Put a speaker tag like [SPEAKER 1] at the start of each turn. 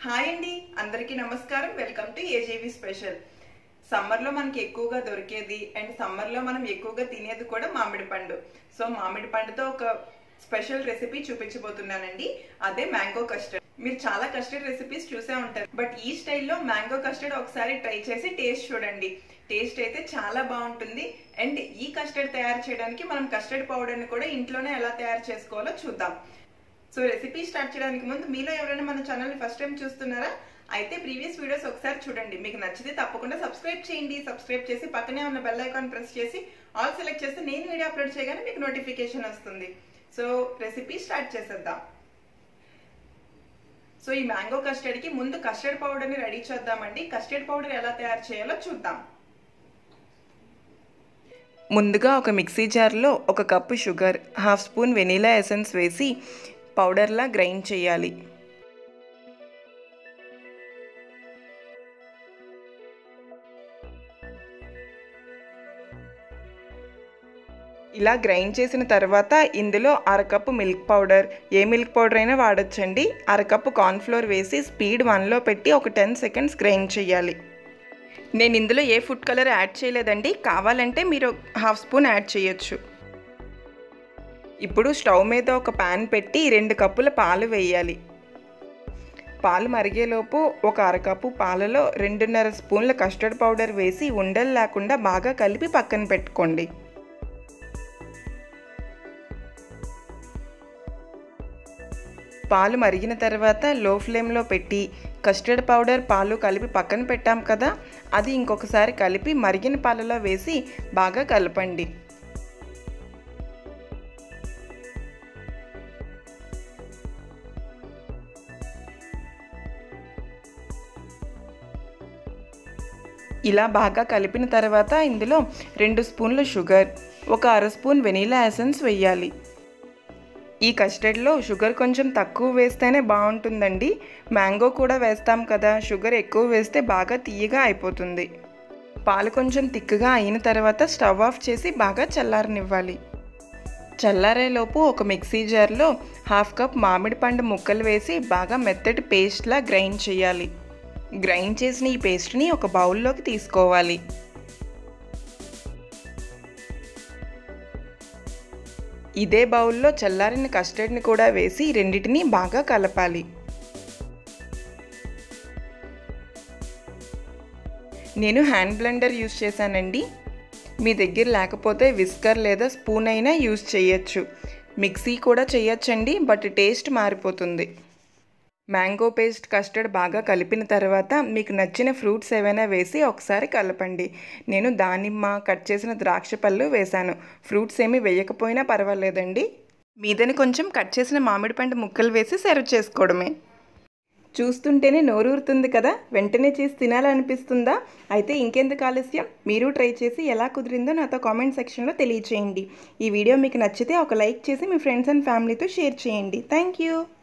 [SPEAKER 1] hi అండి అందరికీ నమస్కారం welcome to AJV special summer లో మనకి ఎక్కువగా దొరికేది అండ్ సమ్మర్ లో మనం ఎక్కువగా తినేది కూడా మామిడి పండు సో మామిడి పండుతో ఒక స్పెషల్ రెసిపీ చూపించబోతున్నానండి అదే మ్యాంగో కస్టర్డ్ మీరు చాలా కస్టర్డ్ రెసిపీస్ చూసే ఉంటారు బట్ ఈ స్టైల్లో మ్యాంగో కస్టర్డ్ ఒకసారి ట్రై చేసి టేస్ట్ చూడండి టేస్ట్ అయితే చాలా బాగుంటుంది అండ్ ఈ కస్టర్డ్ తయారు చేయడానికి మనం కస్టర్డ్ పౌడర్ని కూడా ఇంట్లోనే ఎలా తయారు చేసుకోవాలో చూద్దాం సో రెసిపీ స్టార్ట్ చేయడానికి ముందు మీలో ఎవరైనా మన ఛానల్ ఫస్ట్ టైం చూస్తున్నారా అయితే ప్రీవియస్ వీడియోస్ ఒకసారి చూడండి మీకు నచ్చితే తప్పకుండా సబ్స్క్రైబ్ చేయండి సబ్స్క్రైబ్ చేసి పక్కనే ఉన్న బెల్ ఐకాన్ ప్రెస్ చేసి ఆల్ సెలెక్ట్ చేస్తే నేను వీడియో అప్లోడ్ చేయగానే మీకు నోటిఫికేషన్ వస్తుంది సో రెసిపీ స్టార్ట్ చేసేద్దాం సో ఈ మ్యాంగో కస్టర్డ్కి ముందు కస్టర్డ్ పౌడర్ని రెడీ చేద్దామండి కస్టర్డ్ పౌడర్ ఎలా తయారు చేయాలో చూద్దాం
[SPEAKER 2] ముందుగా ఒక మిక్సీ జార్లో ఒక cup sugar half spoon vanilla essence వేసి పౌడర్లా గ్రైండ్ చేయాలి ఇలా గ్రైండ్ చేసిన తర్వాత ఇందులో అరకప్పు మిల్క్ పౌడర్ ఏ మిల్క్ పౌడర్ అయినా వాడచ్చండి అరకప్పు కార్న్ఫ్లోర్ వేసి స్పీడ్ వన్లో పెట్టి ఒక టెన్ సెకండ్స్ గ్రైండ్ చేయాలి నేను ఇందులో ఏ ఫుడ్ కలర్ యాడ్ చేయలేదండి కావాలంటే మీరు హాఫ్ స్పూన్ యాడ్ చేయొచ్చు ఇప్పుడు స్టవ్ మీద ఒక పాన్ పెట్టి రెండు కప్పుల పాలు వేయాలి పాలు మరిగేలోపు ఒక అరకప్పు పాలలో రెండున్నర స్పూన్ల కస్టర్డ్ పౌడర్ వేసి ఉండలు లేకుండా బాగా కలిపి పక్కన పెట్టుకోండి పాలు మరిగిన తర్వాత లో ఫ్లేమ్లో పెట్టి కస్టర్డ్ పౌడర్ పాలు కలిపి పక్కన పెట్టాం కదా అది ఇంకొకసారి కలిపి మరిగిన పాలలో వేసి బాగా కలపండి ఇలా బాగా కలిపిన తర్వాత ఇందులో రెండు స్పూన్ల షుగర్ ఒక అర స్పూన్ వెనీలా ఎసెన్స్ వేయాలి ఈ కస్టర్డ్లో షుగర్ కొంచెం తక్కువ వేస్తేనే బాగుంటుందండి మ్యాంగో కూడా వేస్తాం కదా షుగర్ ఎక్కువ వేస్తే బాగా తీయగా అయిపోతుంది పాలు కొంచెం తిక్కుగా అయిన తర్వాత స్టవ్ ఆఫ్ చేసి బాగా చల్లారనివ్వాలి చల్లారేలోపు ఒక మిక్సీ జార్లో హాఫ్ కప్ మామిడి పండు ముక్కలు వేసి బాగా మెత్తటి పేస్ట్లా గ్రైండ్ చేయాలి గ్రైండ్ చేసిన ఈ పేస్ట్ని ఒక బౌల్లోకి తీసుకోవాలి ఇదే బౌల్లో చల్లారిన కస్టర్డ్ని కూడా వేసి రెండింటిని బాగా కలపాలి నేను హ్యాండ్ బ్లెండర్ యూస్ చేశానండి మీ దగ్గర లేకపోతే విస్కర్ లేదా స్పూన్ అయినా యూస్ చేయొచ్చు మిక్సీ కూడా చేయొచ్చండి బట్ టేస్ట్ మారిపోతుంది మ్యాంగో పేస్ట్ కస్టర్డ్ బాగా కలిపిన తర్వాత మీకు నచ్చిన ఫ్రూట్స్ ఏవైనా వేసి ఒకసారి కలపండి నేను దానిమ్మ కట్ చేసిన ద్రాక్ష పళ్ళు వేశాను ఫ్రూట్స్ ఏమీ వేయకపోయినా పర్వాలేదండి మీదని కొంచెం కట్ చేసిన మామిడి పండు ముక్కలు వేసి సర్వ్ చేసుకోవడమే చూస్తుంటేనే నోరూరుతుంది కదా వెంటనే చేసి తినాలనిపిస్తుందా అయితే ఇంకెందుకు ఆలస్యం మీరు ట్రై చేసి ఎలా కుదిరిందో నాతో కామెంట్ సెక్షన్లో తెలియచేయండి ఈ వీడియో మీకు నచ్చితే ఒక లైక్ చేసి మీ ఫ్రెండ్స్ అండ్ ఫ్యామిలీతో షేర్ చేయండి థ్యాంక్ యూ